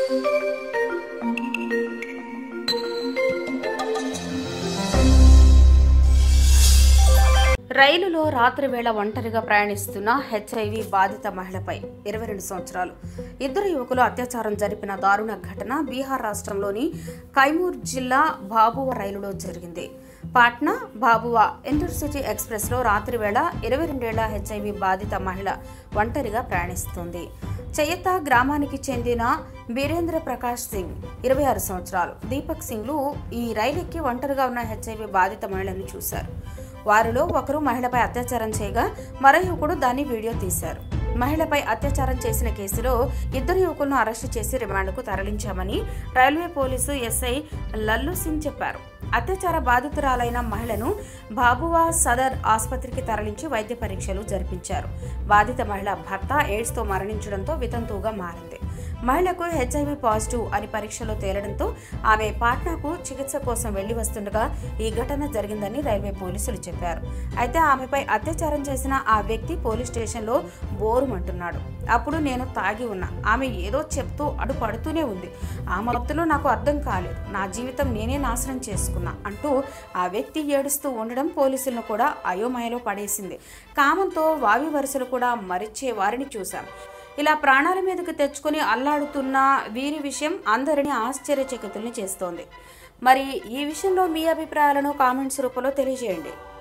రైలులో రాత్రి వేళ ఒంటరిగా ప్రయాణిస్తున్న హెచ్ఐవి బాధిత మహిళపై ఇరవై రెండు సంవత్సరాలు ఇద్దరు యువకులు అత్యాచారం జరిపిన దారుణ ఘటన బీహార్ రాష్ట్రంలోని కైమూర్ జిల్లా బాబువా రైలులో జరిగింది పాట్నా బాబువా ఇంటర్సిటీ ఎక్స్ప్రెస్లో రాత్రి వేళ ఇరవై రెండేళ్ల హెచ్ఐవి బాధిత మహిళ ఒంటరిగా ప్రయాణిస్తుంది చెయ్యత గ్రామానికి చెందిన బీరేంద్ర ప్రకాష్ సింగ్ ఇరవై ఆరు సంవత్సరాలు దీపక్ సింగ్లు ఈ రైలెక్కి ఒంటరిగా ఉన్న హెచ్ఐవి బాధిత మహిళను చూశారు వారిలో ఒకరు మహిళపై అత్యాచారం చేయగా మరో యువకుడు దాన్ని వీడియో తీశారు మహిళపై అత్యాచారం చేసిన కేసులో ఇద్దరు యువకులను అరెస్టు చేసి రిమాండ్కు తరలించామని railway police SI Lallu Singh చెప్పారు అత్యాచార బాధితురాలైన మహిళను బాబువా సదర్ ఆసుపత్రికి తరలించి వైద్య పరీక్షలు జరిపించారు బాధిత మహిళ భర్త ఎయిడ్స్తో మరణించడంతో వితంతువుగా మారింది మహిళకు హెచ్ఐవి పాజిటివ్ అని పరీక్షలో తేలడంతో ఆమె పాట్నాకు చికిత్స కోసం వెళ్లి వస్తుండగా ఈ ఘటన జరిగిందని రైల్వే పోలీసులు చెప్పారు అయితే ఆమెపై అత్యాచారం చేసిన ఆ వ్యక్తి పోలీస్ స్టేషన్లో బోరుమంటున్నాడు అప్పుడు నేను తాగి ఉన్నా ఆమె ఏదో చెప్తూ అడు పడుతూనే ఉంది ఆ మత్తులో నాకు అర్థం కాలేదు నా జీవితం నేనే నాశనం చేసుకున్నా అంటూ ఆ వ్యక్తి ఏడుస్తూ ఉండడం పోలీసులను కూడా అయోమయలో పడేసింది కామంతో వావి వరుసలు కూడా మరిచే వారిని చూశాం ఇలా ప్రాణాల మీదకు తెచ్చుకొని అల్లాడుతున్న వీరి విషయం అందరినీ ఆశ్చర్యచకితుల్ని చేస్తోంది మరి ఈ విషయంలో మీ అభిప్రాయాలను కామెంట్స్ రూపంలో తెలియజేయండి